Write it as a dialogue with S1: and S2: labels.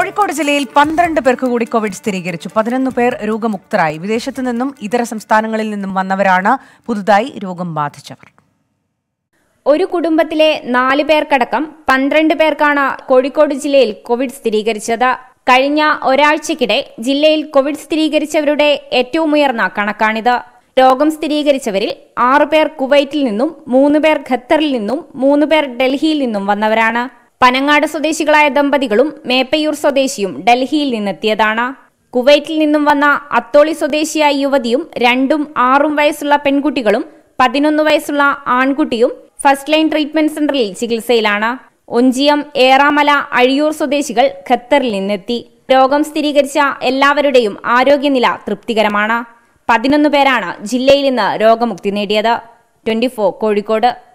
S1: കോഴിക്കോട് ജില്ലയിൽ പന്ത്രണ്ട് പേർക്ക് കൂടി കോവിഡ് സ്ഥിരീകരിച്ചു പതിനൊന്ന് പേർ രോഗമുക്തരായി വിദേശത്തു നിന്നും ഇതര സംസ്ഥാനങ്ങളിൽ നിന്നും വന്നവരാണ് പുതുതായി രോഗം ബാധിച്ചവർ
S2: ഒരു കുടുംബത്തിലെ നാല് പേർക്കടക്കം പന്ത്രണ്ട് പേർക്കാണ് കോഴിക്കോട് ജില്ലയിൽ കോവിഡ് സ്ഥിരീകരിച്ചത് കഴിഞ്ഞ ഒരാഴ്ചക്കിടെ ജില്ലയിൽ കോവിഡ് സ്ഥിരീകരിച്ചവരുടെ ഏറ്റവും ഉയർന്ന കണക്കാണിത് രോഗം സ്ഥിരീകരിച്ചവരിൽ ആറു പേർ കുവൈറ്റിൽ നിന്നും മൂന്ന് പേർ ഖത്തറിൽ നിന്നും മൂന്ന് പേർ ഡൽഹിയിൽ നിന്നും വന്നവരാണ് പനങ്ങാട് സ്വദേശികളായ ദമ്പതികളും മേപ്പയൂർ സ്വദേശിയും ഡൽഹിയിൽ നിന്നെത്തിയതാണ് കുവൈറ്റിൽ നിന്നും വന്ന അത്തോളി സ്വദേശിയായ യുവതിയും രണ്ടും ആറും വയസ്സുള്ള പെൺകുട്ടികളും പതിനൊന്ന് വയസ്സുള്ള ആൺകുട്ടിയും ഫസ്റ്റ് ലൈൻ ട്രീറ്റ്മെന്റ് സെന്ററിൽ ചികിത്സയിലാണ് ഒഞ്ചിയം ഏറാമല അഴിയൂർ സ്വദേശികൾ ഖത്തറിൽ നിന്നെത്തി രോഗം സ്ഥിരീകരിച്ച എല്ലാവരുടെയും ആരോഗ്യനില തൃപ്തികരമാണ് പതിനൊന്ന് പേരാണ് ജില്ലയിൽ നിന്ന് രോഗമുക്തി നേടിയത് ട്വന്റി കോഴിക്കോട്